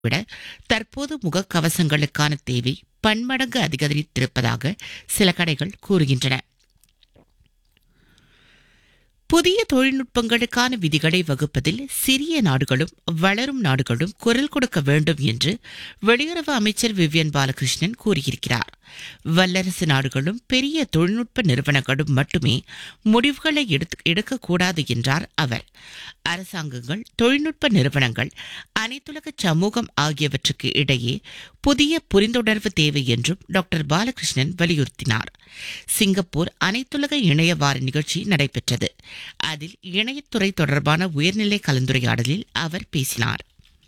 விட தற்போது முகக்கவசங்களுக்கான தேவை பன்மடங்கு அதிகரித்திருப்பதாக சில கடைகள் கூறுகின்றன புதிய தொழில்நுட்பங்களுக்கான விதிகளை வகுப்பதில் சிறிய நாடுகளும் வளரும் நாடுகளும் குரல் கொடுக்க வேண்டும் என்று வெளியுறவு அமைச்சர் விவியன் பாலகிருஷ்ணன் கூறியிருக்கிறார் வல்லரசு நாடுகளும் பெரிய தொழில்நுட்ப நிறுவனங்களும் மட்டுமே முடிவுகளை எடுத்து- எடுக்கக்கூடாது என்றார் அவர் அரசாங்கங்கள் தொழில்நுட்ப நிறுவனங்கள் அனைத்துலக சமூகம் ஆகியவற்றுக்கு இடையே புதிய புரிந்துணர்வு தேவை என்றும் டாக்டர் பாலகிருஷ்ணன் வலியுறுத்தினார் சிங்கப்பூர் அனைத்துலக இணைய வார நிகழ்ச்சி நடைபெற்றது அதில் இணையத்துறை தொடர்பான உயர்நிலை கலந்துரையாடலில் அவர் பேசினார்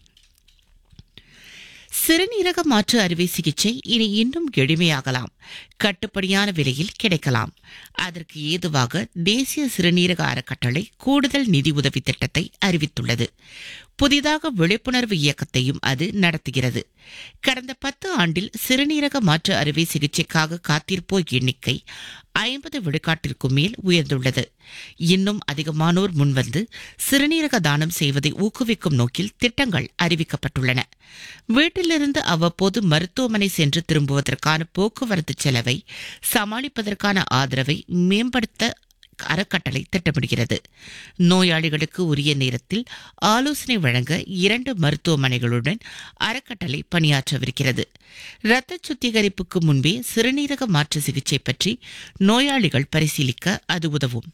சிறுநீரக மாற்று அறுவை சிகிச்சை இனி இன்னும் எளிமையாகலாம் கட்டுப்படியான விலையில் கிடைக்கலாம் அதற்கு ஏதுவாக தேசிய சிறுநீரக அறக்கட்டளை கூடுதல் நிதி உதவி திட்டத்தை அறிவித்துள்ளது புதிதாக விழிப்புணர்வு இயக்கத்தையும் அது நடத்துகிறது கடந்த பத்து ஆண்டில் சிறுநீரக மாற்று அறுவை சிகிச்சைக்காக காத்திருப்போர் எண்ணிக்கை ஐம்பது விழுக்காட்டிற்கு மேல் உயர்ந்துள்ளது இன்னும் அதிகமானோர் முன்வந்து சிறுநீரக தானம் செய்வதை ஊக்குவிக்கும் நோக்கில் திட்டங்கள் அறிவிக்கப்பட்டுள்ளன வீட்டிலிருந்து அவ்வப்போது மருத்துவமனை சென்று திரும்புவதற்கான போக்குவரத்து செலவை சமாளிப்பதற்கான ஆதரவை மேம்படுத்த அறக்கட்டளை திட்டமிடுகிறது நோயாளிகளுக்கு உரிய நேரத்தில் ஆலோசனை வழங்க இரண்டு மருத்துவமனைகளுடன் அறக்கட்டளை பணியாற்றவிருக்கிறது இரத்த சுத்திகரிப்புக்கு முன்பே சிறுநீரக மாற்று சிகிச்சை பற்றி நோயாளிகள் பரிசீலிக்க அது உதவும்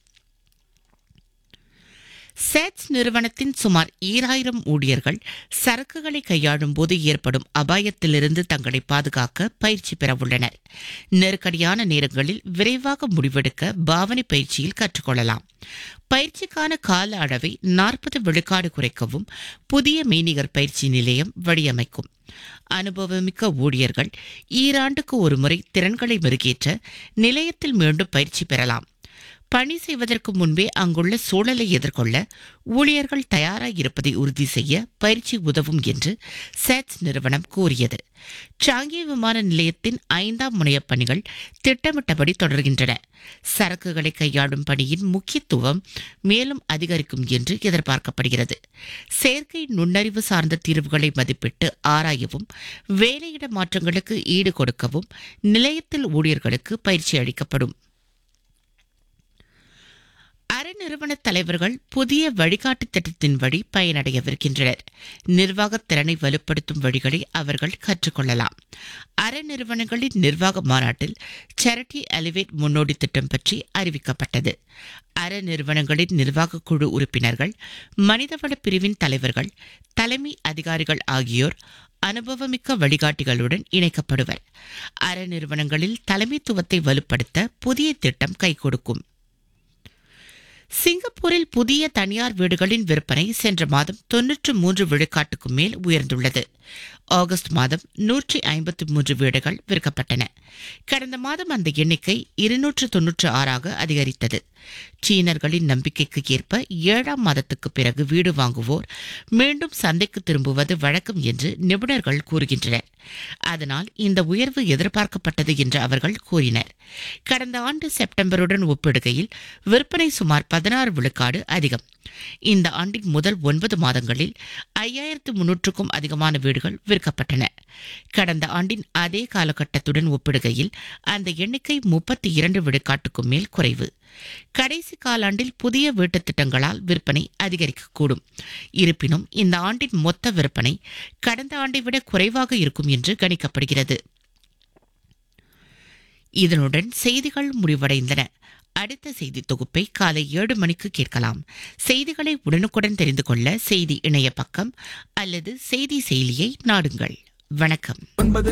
சேட்ஸ் நிறுவனத்தின் சுமார் ஈராயிரம் ஊழியர்கள் சரக்குகளை கையாளும் போது ஏற்படும் அபாயத்திலிருந்து தங்களை பாதுகாக்க பயிற்சி பெறவுள்ளனர் நெருக்கடியான நேரங்களில் விரைவாக முடிவெடுக்க பாவனை பயிற்சியில் கற்றுக்கொள்ளலாம் பயிற்சிக்கான கால அளவை நாற்பது விழுக்காடு குறைக்கவும் புதிய மெய்நிகர் பயிற்சி நிலையம் வழியமைக்கும் அனுபவமிக்க ஊழியர்கள் ஈராண்டுக்கு ஒருமுறை திறன்களை மெருகேற்ற நிலையத்தில் மீண்டும் பயிற்சி பெறலாம் பணி செய்வதற்கு முன்பே அங்குள்ள சூழலை எதிர்கொள்ள ஊழியர்கள் தயாராக இருப்பதை உறுதி செய்ய பயிற்சி உதவும் என்று சேட்ஸ் நிறுவனம் கூறியது சாங்கி விமான நிலையத்தின் ஐந்தாம் முனையப் பணிகள் திட்டமிட்டபடி தொடர்கின்றன சரக்குகளை கையாளும் பணியின் முக்கியத்துவம் மேலும் அதிகரிக்கும் என்று எதிர்பார்க்கப்படுகிறது செயற்கை நுண்ணறிவு சார்ந்த தீர்வுகளை மதிப்பிட்டு ஆராயவும் வேலையிட மாற்றங்களுக்கு ஈடு கொடுக்கவும் நிலையத்தில் ஊழியர்களுக்கு பயிற்சி அளிக்கப்படும் அறநிறுவன தலைவர்கள் புதிய வழிகாட்டு திட்டத்தின் வழி பயனடையவிருக்கின்றனர் நிர்வாகத் திறனை வலுப்படுத்தும் வழிகளை அவர்கள் கற்றுக்கொள்ளலாம் அறநிறுவனங்களின் நிர்வாக மாநாட்டில் சேரிட்டி எலிவேட் முன்னோடி திட்டம் பற்றி அறிவிக்கப்பட்டது அறநிறுவனங்களின் நிர்வாக குழு உறுப்பினர்கள் மனிதவள பிரிவின் தலைவர்கள் தலைமை அதிகாரிகள் ஆகியோர் அனுபவமிக்க வழிகாட்டிகளுடன் இணைக்கப்படுவர் அறநிறுவனங்களில் தலைமைத்துவத்தை வலுப்படுத்த புதிய திட்டம் கை கொடுக்கும் சிங்கப்பூரில் புதிய தனியார் வீடுகளின் விற்பனை சென்ற மாதம் தொன்னூற்று மூன்று விழுக்காட்டுக்கு மேல் உயர்ந்துள்ளது ஆகஸ்ட் மாதம் நூற்றி ஐம்பத்தி மூன்று வீடுகள் விற்கப்பட்டன கடந்த மாதம் அந்த எண்ணிக்கை இருநூற்று தொன்னூற்று ஆறாக அதிகரித்தது சீனர்களின் நம்பிக்கைக்கு ஏற்ப ஏழாம் மாதத்துக்கு பிறகு வீடு வாங்குவோர் மீண்டும் சந்தைக்கு திரும்புவது வழக்கம் என்று நிபுணர்கள் கூறுகின்றனர் அதனால் இந்த உயர்வு எதிர்பார்க்கப்பட்டது என்று அவர்கள் கூறினர் கடந்த ஆண்டு செப்டம்பருடன் ஒப்பிடுகையில் விற்பனை சுமார் பதினாறு விழுக்காடு அதிகம் இந்த ஆண்டின் முதல் ஒன்பது மாதங்களில் ஐயாயிரத்து முன்னூற்றுக்கும் அதிகமான வீடுகள் விற்கப்பட்டன கடந்த ஆண்டின் அதே காலகட்டத்துடன் ஒப்பிடுகையில் அந்த எண்ணிக்கை முப்பத்தி இரண்டு விழுக்காட்டுக்கும் மேல் குறைவு கடைசி காலாண்டில் புதிய வீட்டுத் திட்டங்களால் விற்பனை அதிகரிக்கக்கூடும் இருப்பினும் இந்த ஆண்டின் மொத்த விற்பனை கடந்த ஆண்டை விட குறைவாக இருக்கும் என்று கணிக்கப்படுகிறது இதனுடன் செய்திகள் முடிவடைந்தன அடுத்த செய்தி தொகுப்பை காலை ஏழு மணிக்கு கேட்கலாம் செய்திகளை உடனுக்குடன் தெரிந்து கொள்ள செய்தி இணைய பக்கம் அல்லது செய்தி செயலியை நாடுங்கள் வணக்கம் ஒன்பது